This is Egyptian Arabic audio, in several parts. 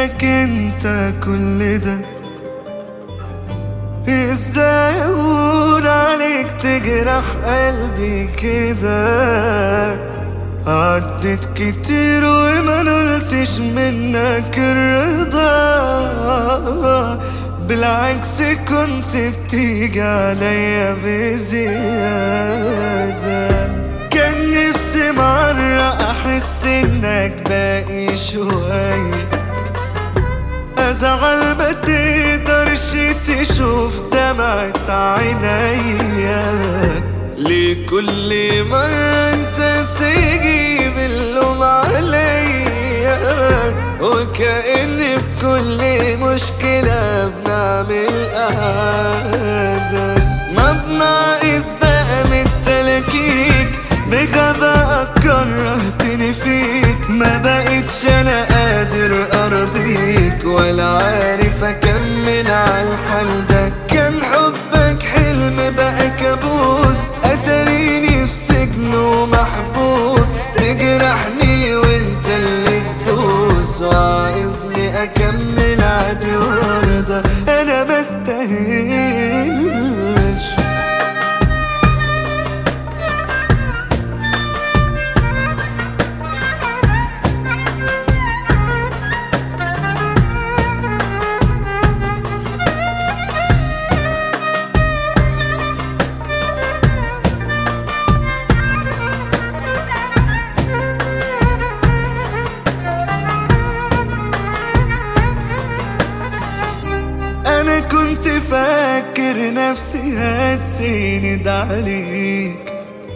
منك انت كل ده ازاي اقول عليك تجرح قلبي كده عدت كتير وما نلتش منك الرضا بالعكس كنت بتيجي عليا بزيادة كان نفسي مرة أحس إنك باقي شوية أزعل ما تقدرش تشوف دمعة عينيا ليه كل مرة انت تيجي باللوم عليا وكأن في كل مشكلة بنعمل قعدة ما بناقص بقى من التلكيك بغباء كرهتني فيك ما بقتش انا قادر ارضيك ولا عارف اكمل عالحال ده كان حبك حلم بقى كابوس اتريني في سجن ومحبوس تجرحني وانت اللي تدوس وعايزني اكمل عادي وارضى انا بستاهلش انا كنت فاكر نفسي هتسند عليك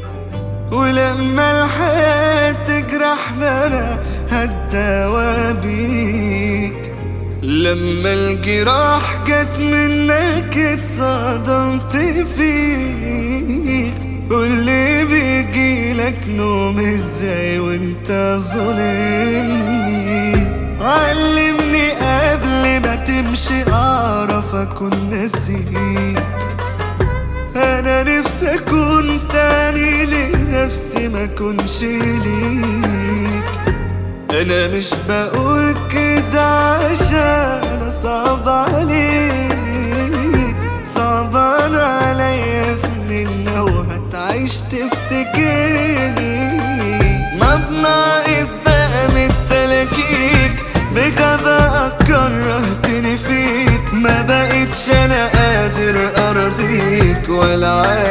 ولما الحياة تجرحنا انا هتداوى بيك لما الجراح جت منك اتصدمت فيك قولي بيجيلك نوم ازاي وانت ظالمني علمني قبل ما تمشي اعرف اكون نسيك انا نفسي اكون تاني لنفسي ما اكونش ليك انا مش بقول كده عشان اصعب عليك صعبان عليا سنين لو هتعيش تفتكرني ما بناقص بقى من التلاكيك بغباء كرهتني فيك ما بقتش انا قادر ارضيك ولا عارف